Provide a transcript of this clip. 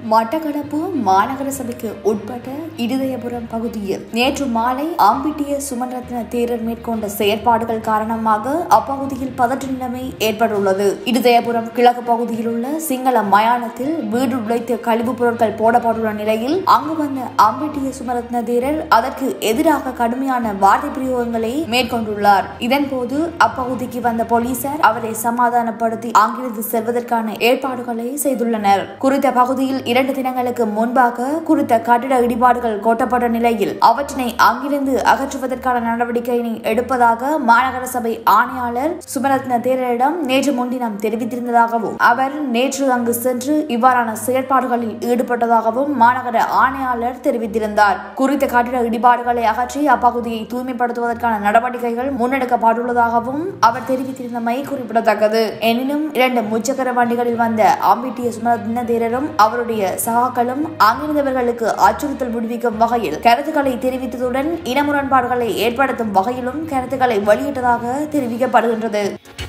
மட்டக்களப்பு மாநகர சபைக்கு உட்பட்ட இருதயபுரம் பகுதியில் நேற்று மாலை ஆம்பிட்டிய சுமன்ரத்ன தேரர் மேற்கொண்ட செயற்பாடுகள் காரணமாக அப்பகுதியில் பதற்ற நிலைமை ஏற்பட்டுள்ளது இருதயபுரம் கிழக்கு பகுதியில் உள்ள சிங்கள மயானத்தில் வீடு உழைத்த கழிவுப் பொருட்கள் போடப்பட்டுள்ள நிலையில் அங்கு வந்த ஆம்பிட்டிய சுமரத்ன தேரர் அதற்கு எதிராக கடுமையான வார்த்தை பிரயோகங்களை மேற்கொண்டுள்ளார் இதன்போது அப்பகுதிக்கு வந்த போலீசார் அவரை சமாதானப்படுத்தி ஆங்கிலத்து செல்வதற்கான ஏற்பாடுகளை செய்துள்ளனர் குறித்த பகுதியில் இரண்டு தினங்களுக்கு முன்பாக குறித்த கட்டிட இடிபாடுகள் கொட்டப்பட்ட நிலையில் அவற்றினை அங்கிருந்து அகற்றுவதற்கான நடவடிக்கையினை எடுப்பதாக மாநகர சபை ஆணையாளர் சுமரத்ன தேரரிடம் நேற்று முன்தினம் தெரிவித்திருந்ததாகவும் அவர் நேற்று அங்கு சென்று இவ்வாறான செயற்பாடுகளில் ஈடுபட்டதாகவும் மாநகர ஆணையாளர் தெரிவித்திருந்தார் குறித்த கட்டிட இடிபாடுகளை அகற்றி அப்பகுதியை தூய்மைப்படுத்துவதற்கான நடவடிக்கைகள் முன்னெடுக்கப்பட்டுள்ளதாகவும் அவர் தெரிவித்திருந்தமை குறிப்பிடத்தக்கது எனினும் இரண்டு முச்சக்கர வண்டிகளில் வந்த ஆம்பிட்டிய சுமரத்ன தேரரும் அவருடைய சகாக்களும் அங்கிருந்தவர்களுக்கு அச்சுறுத்தல் விடுவிக்கும் வகையில் கருத்துக்களை தெரிவித்ததுடன் இன முரண்பாடுகளை ஏற்படுத்தும் வகையிலும் கருத்துக்களை வெளியிட்டதாக தெரிவிக்கப்படுகின்றது